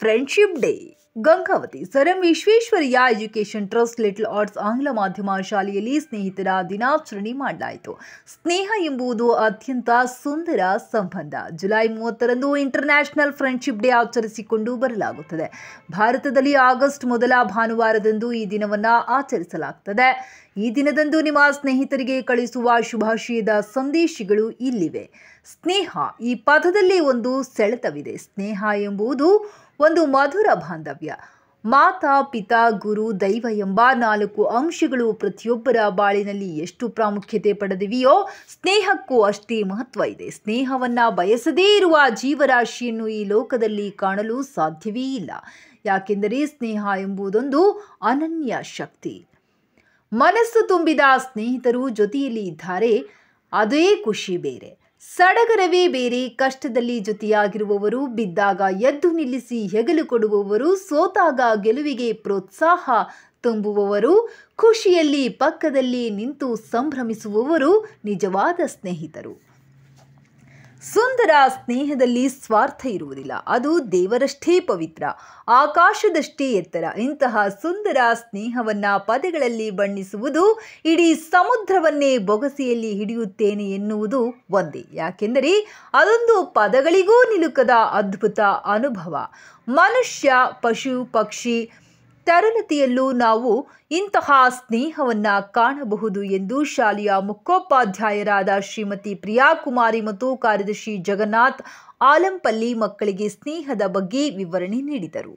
friendship day Gangavati sir M Visvesvaraya education trust little arts ಆಂಗ್ಲ ಮಾಧ್ಯಮ ಶಾಲೆಯಲ್ಲಿ ಸ್ನೇಹಿತರ ದಿನಾಚರಣೆ ಮಾಡಲಾಯಿತು ಸ್ನೇಹ ಎಂಬುದು ಅತ್ಯಂತ ಸುಂದರ ಸಂಬಂಧ ಜುಲೈ ಮೂವತ್ತರಂದು ಇಂಟರ್ನ್ಯಾಷನಲ್ ಫ್ರೆಂಡ್ಶಿಪ್ ಡೇ ಆಚರಿಸಿಕೊಂಡು ಬರಲಾಗುತ್ತದೆ ಭಾರತದಲ್ಲಿ ಆಗಸ್ಟ್ ಮೊದಲ ಭಾನುವಾರದಂದು ಈ ದಿನವನ್ನು ಆಚರಿಸಲಾಗುತ್ತದೆ ಈ ದಿನದಂದು ನಿಮ್ಮ ಸ್ನೇಹಿತರಿಗೆ ಕಳಿಸುವ ಶುಭಾಶಯದ ಸಂದೇಶಗಳು ಇಲ್ಲಿವೆ ಸ್ನೇಹ ಈ ಪದದಲ್ಲಿ ಒಂದು ಸೆಳೆತವಿದೆ ಸ್ನೇಹ ಎಂಬುದು ಒಂದು ಮಧುರ ಬಾಂಧವ್ಯ ಮಾತಾ ಪಿತಾ ಗುರು ದೈವ ಎಂಬ ನಾಲ್ಕು ಅಂಶಗಳು ಪ್ರತಿಯೊಬ್ಬರ ಬಾಳಿನಲ್ಲಿ ಎಷ್ಟು ಪ್ರಾಮುಖ್ಯತೆ ಪಡೆದಿವೆಯೋ ಸ್ನೇಹಕ್ಕೂ ಅಷ್ಟೇ ಮಹತ್ವ ಇದೆ ಸ್ನೇಹವನ್ನ ಬಯಸದೇ ಇರುವ ಜೀವರಾಶಿಯನ್ನು ಈ ಲೋಕದಲ್ಲಿ ಕಾಣಲು ಸಾಧ್ಯವೇ ಇಲ್ಲ ಯಾಕೆಂದರೆ ಸ್ನೇಹ ಎಂಬುದೊಂದು ಅನನ್ಯ ಶಕ್ತಿ ಮನಸ್ಸು ತುಂಬಿದ ಸ್ನೇಹಿತರು ಜೊತೆಯಲ್ಲಿ ಇದ್ದಾರೆ ಅದೇ ಖುಷಿ ಬೇರೆ ಸಡಗರವೇ ಬೇರೆ ಕಷ್ಟದಲ್ಲಿ ಜೊತೆಯಾಗಿರುವವರು ಬಿದ್ದಾಗ ಎದ್ದು ನಿಲ್ಲಿಸಿ ಹೆಗಲು ಕೊಡುವವರು ಸೋತಾಗ ಗೆಲುವಿಗೆ ಪ್ರೋತ್ಸಾಹ ತುಂಬುವವರು ಖುಷಿಯಲ್ಲಿ ಪಕ್ಕದಲ್ಲಿ ನಿಂತು ಸಂಭ್ರಮಿಸುವವರು ನಿಜವಾದ ಸ್ನೇಹಿತರು ಸುಂದರ ಸ್ನೇಹದಲ್ಲಿ ಸ್ವಾರ್ಥ ಇರುವುದಿಲ್ಲ ಅದು ದೇವರಷ್ಟೇ ಪವಿತ್ರ ಆಕಾಶದಷ್ಟೇ ಎತ್ತರ ಇಂತಹ ಸುಂದರ ಸ್ನೇಹವನ್ನ ಪದಗಳಲ್ಲಿ ಬಣ್ಣಿಸುವುದು ಇಡೀ ಸಮುದ್ರವನ್ನೇ ಬೊಗಸೆಯಲ್ಲಿ ಹಿಡಿಯುತ್ತೇನೆ ಎನ್ನುವುದು ಒಂದೇ ಯಾಕೆಂದರೆ ಅದೊಂದು ಪದಗಳಿಗೂ ನಿಲುಕದ ಅದ್ಭುತ ಅನುಭವ ಮನುಷ್ಯ ಪಶು ಪಕ್ಷಿ ತರಗತಿಯಲ್ಲೂ ನಾವು ಇಂತಹ ಸ್ನೇಹವನ್ನ ಕಾಣಬಹುದು ಎಂದು ಶಾಲೆಯ ಮುಖ್ಯೋಪಾಧ್ಯಾಯರಾದ ಶ್ರೀಮತಿ ಪ್ರಿಯಾಕುಮಾರಿ ಮತ್ತು ಕಾರ್ಯದರ್ಶಿ ಜಗನ್ನಾಥ್ ಆಲಂಪಲ್ಲಿ ಮಕ್ಕಳಿಗೆ ಸ್ನೇಹದ ಬಗ್ಗೆ ವಿವರಣೆ ನೀಡಿದರು